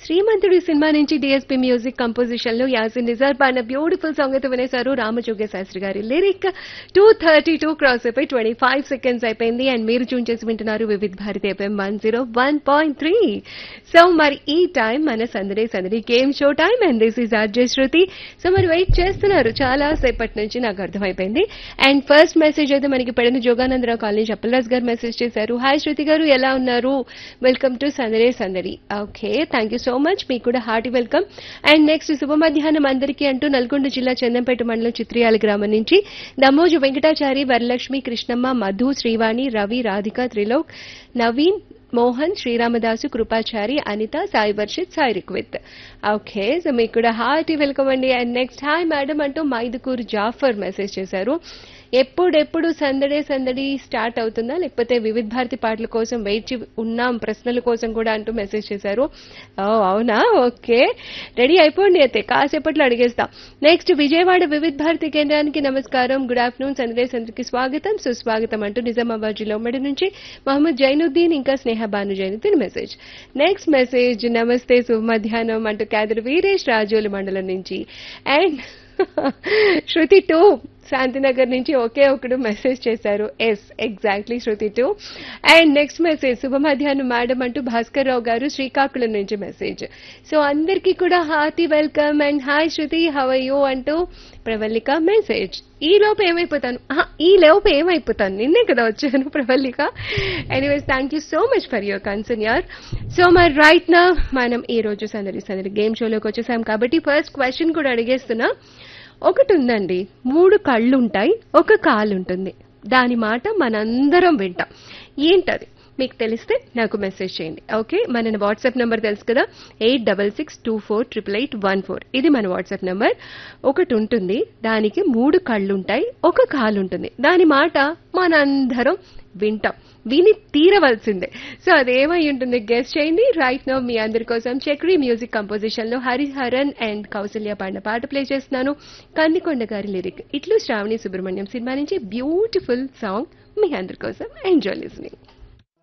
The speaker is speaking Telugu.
శ్రీమంతుడి సినిమా నుంచి డిఎస్పీ మ్యూజిక్ కంపోజిషన్ లో యాసిన్ నిజార్ పాడిన బ్యూటిఫుల్ సాంగ్ అయితే వినేశారు రామజోగ శాస్త్రి గారి lyric two thirty two cross అయిపోయి ట్వంటీ ఫైవ్ సెకండ్స్ అయిపోయింది అండ్ మీరు చూన్ చేసి వింటున్నారు Vividh Bharati F M one zero one point three so మరి ఈ టైం మన సందడి సందడి game show time and this is R J Shruti so మరి వెయిట్ చేస్తున్నారు చాలా సేపటి నుంచి నాకు అర్థమైపోయింది అండ్ ఫస్ట్ మెసేజ్ అయితే మనకి పెడన జోగానందరావు కాలనీ చప్పలరాజ్ గారు మెసేజ్ చేశారు హాయ్ శృతి గారు ఎలా ఉన్నారు వెల్కమ్ టు సందడే సందడి okay thank you so much మీకు కూడా హార్టీ వెల్కమ్ అండ్ నెక్స్ట్ శుభ మధ్యాహ్నం అందరికీ అంటూ నల్గొండ జిల్లా చందంపేట మండలం చిత్రియాల గ్రామం నుంచి దమ్మోజు వెంకటాచారి వరలక్ష్మి కృష్ణమ్మ మధు శ్రీవాణి రవి రాధిక త్రిలోక్ నవీన్ మోహన్ శ్రీరామదాసు కృపాచారి అనిత సాయి వర్షిత్ సాయి రిక్విత్ ఓకే సో మీకు కూడా హార్టీ వెల్కమ్ అండి అండ్ నెక్స్ట్ హాయ్ మేడం అంటూ మైదుకూరు జాఫర్ మెసేజ్ చేశారు ఎప్పుడెప్పుడు సందడే సందడి స్టార్ట్ అవుతుందా లేకపోతే వివిధ భారతి పాటల కోసం వెయిట్ ఉన్నాం ప్రశ్నల కోసం కూడా అంటూ మెసేజ్ చేశారు ఓ అవునా ఓకే రెడీ అయిపోండి అయితే కాసేపట్లో అడిగేస్తాం నెక్స్ట్ విజయవాడ వివిధ భారతి కేంద్రానికి నమస్కారం గుడ్ ఆఫ్టర్నూన్ సందడే సందడికి స్వాగతం సుస్వాగతం అంటూ నిజామాబాద్ జిల్లా ఉమ్మడి నుంచి మహమ్మద్ జైనుద్దీన్ ఇంకా Sneha Bhanu Zainuddin message next message నమస్తే శుభ మధ్యాహ్నం అంటూ క్యాదర్ వీరేష్ రాజోలు మండలం నుంచి అండ్ శృతి టూ శాంతినగర్ నుంచి ఒకే ఒకడు మెసేజ్ చేశారు yes exactly Shruti too and next message శుభ మధ్యాహ్నం మేడం అంటూ భాస్కర్ రావు గారు శ్రీకాకుళం నుంచి మెసేజ్ సో అందరికీ కూడా hearty welcome and hi Shruti how you అంటూ ప్రవల్లిక మెసేజ్ ఈ లోపు ఏమైపోతాను ఆహా, ఈ లోపు ఏమైపోతాను నిన్నే కదా వచ్చాను Pravallika anyways thank you so much for your concern యార్ సో మరి రైట్ నా మనం ఈ రోజు సందడి సందడి గేమ్ షోలోకి వచ్చేసాం కాబట్టి ఫస్ట్ క్వశ్చన్ కూడా అడిగేస్తున్నా ఒకటి ఉందండి మూడు కళ్ళు ఉంటాయి ఒక కాలు ఉంటుంది దాని మాట మనందరం వింటాం ఏంటది మీకు తెలిస్తే నాకు మెసేజ్ చేయండి ఓకే మన వాట్సాప్ నెంబర్ తెలుసు కదా eight double six two four triple eight one four ఇది మన వాట్సాప్ నెంబర్ ఒకటి ఉంటుంది దానికి మూడు కళ్ళు ఉంటాయి ఒక కాలు ఉంటుంది దాని మాట మనందరం వింటాం విని తీరవలసిందే సో అదేమై ఉంటుంది గెస్ట్ చేయండి రైట్ నో మీ అందరి కోసం చక్రీ మ్యూజిక్ కంపోజిషన్ లో హరిహరన్ అండ్ కౌసల్య పాడిన పాట ప్లే చేస్తున్నాను కందికొండ గారి లిరిక్ ఇట్లు శ్రావణి సుబ్రహ్మణ్యం సినిమా నుంచి బ్యూటిఫుల్ సాంగ్ మీ అందరి కోసం ఎంజాయ్ లిస్నింగ్